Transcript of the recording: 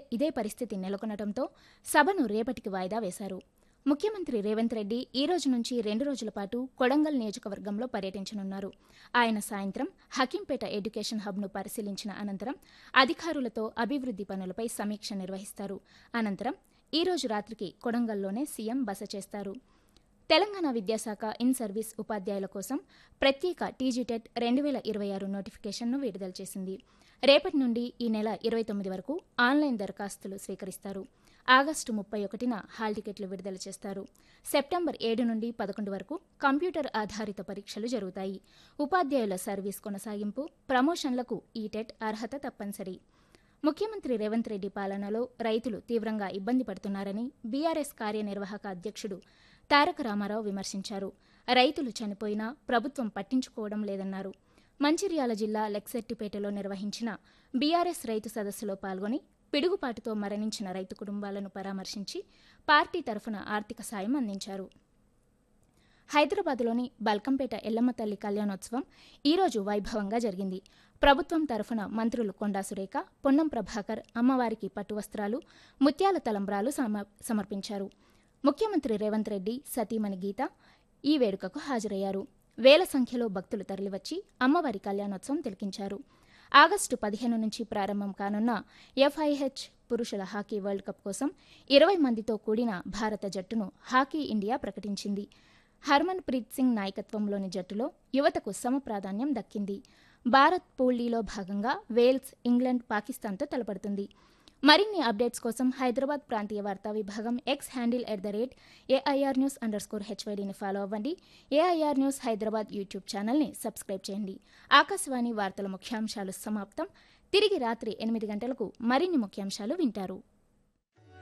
ఇదే పరిస్థితి నెలకొనడంతో సభను రేపటికి వాయిదా వేశారు ముఖ్యమంత్రి రేవంత్ రెడ్డి ఈ రోజు నుంచి రెండు రోజుల పాటు కొడంగల్ నియోజకవర్గంలో పర్యటించనున్నారు ఆయన సాయంత్రం హకీంపేట ఎడ్యుకేషన్ హబ్ను పరిశీలించిన అనంతరం అధికారులతో అభివృద్ది పనులపై సమీక్ష నిర్వహిస్తారు అనంతరం ఈ రోజు రాత్రికి కొడంగల్లోనే సీఎం బస చేస్తారు తెలంగాణ విద్యాశాఖ ఇన్ సర్వీస్ ఉపాధ్యాయుల కోసం ప్రత్యేక టీజీటెట్ రెండు వేల ఇరవై ఆరు నోటిఫికేషన్ను విడుదల చేసింది రేపటి నుండి ఈ నెల ఇరవై తొమ్మిది వరకు ఆన్లైన్ దరఖాస్తులు స్వీకరిస్తారు ఆగస్టు ముప్పై ఒకటిన హాల్ టికెట్లు విడుదల చేస్తారు సెప్టెంబర్ ఏడు నుండి పదకొండు వరకు కంప్యూటర్ ఆధారిత పరీక్షలు జరుగుతాయి ఉపాధ్యాయుల సర్వీస్ కొనసాగింపు ప్రమోషన్లకు ఈ టెట్ అర్హత తప్పనిసరి ముఖ్యమంత్రి రేవంత్ రెడ్డి పాలనలో రైతులు తీవ్రంగా ఇబ్బంది పడుతున్నారని బీఆర్ఎస్ కార్యనిర్వాహక అధ్యక్షుడు తారక రామారావు విమర్శించారు రైతులు చనిపోయినా ప్రభుత్వం పట్టించుకోవడం లేదన్నారు మంచిర్యాల జిల్లా లెక్సెట్టిపేటలో నిర్వహించిన బీఆర్ఎస్ రైతు సదస్సులో పాల్గొని పిడుగుపాటుతో మరణించిన రైతు కుటుంబాలను పరామర్శించి పార్టీ తరఫున ఆర్థిక సాయం అందించారు హైదరాబాద్లోని బల్కంపేట ఎల్లమ్మ తల్లి కళ్యాణోత్సవం ఈరోజు వైభవంగా జరిగింది ప్రభుత్వం తరఫున మంత్రులు కొండా సురేఖ పొన్నం ప్రభాకర్ అమ్మవారికి పట్టు వస్త్రాలు ముత్యాల తలంబ్రాలు సమ- సమర్పించారు ముఖ్యమంత్రి రేవంత్ రెడ్డి సతీమణి గీత ఈ వేడుకకు హాజరయ్యారు వేల సంఖ్యలో భక్తులు తరలివచ్చి అమ్మవారి కళ్యాణోత్సవం తిలకించారు ఆగస్టు పదిహేను నుంచి ప్రారంభం కానున్న ఎఫ్ఐహెచ్ పురుషుల హాకీ వరల్డ్ కప్ కోసం ఇరవై మందితో కూడిన భారత జట్టును హాకీ ఇండియా ప్రకటించింది హర్మన్ ప్రీత్ సింగ్ నాయకత్వంలోని జట్టులో యువతకు సమ ప్రాధాన్యం దక్కింది భారత్ పూల్డీలో భాగంగా వేల్స్ ఇంగ్లాండ్ పాకిస్తాన్తో తలపడుతుంది మరిన్ని అప్డేట్స్ కోసం హైదరాబాద్ ప్రాంతీయ వార్తా విభాగం X handle at the rate AIR news underscore హెచ్వైడీని ఫాలో అవ్వండి ఏఐఆర్ న్యూస్ హైదరాబాద్ యూట్యూబ్ ఛానల్ని సబ్స్క్రైబ్ చేయండి ఆకాశవాణి వార్తల ముఖ్యాంశాలు సమాప్తం తిరిగి రాత్రి ఎనిమిది గంటలకు మరిన్ని ముఖ్యాంశాలు వింటారు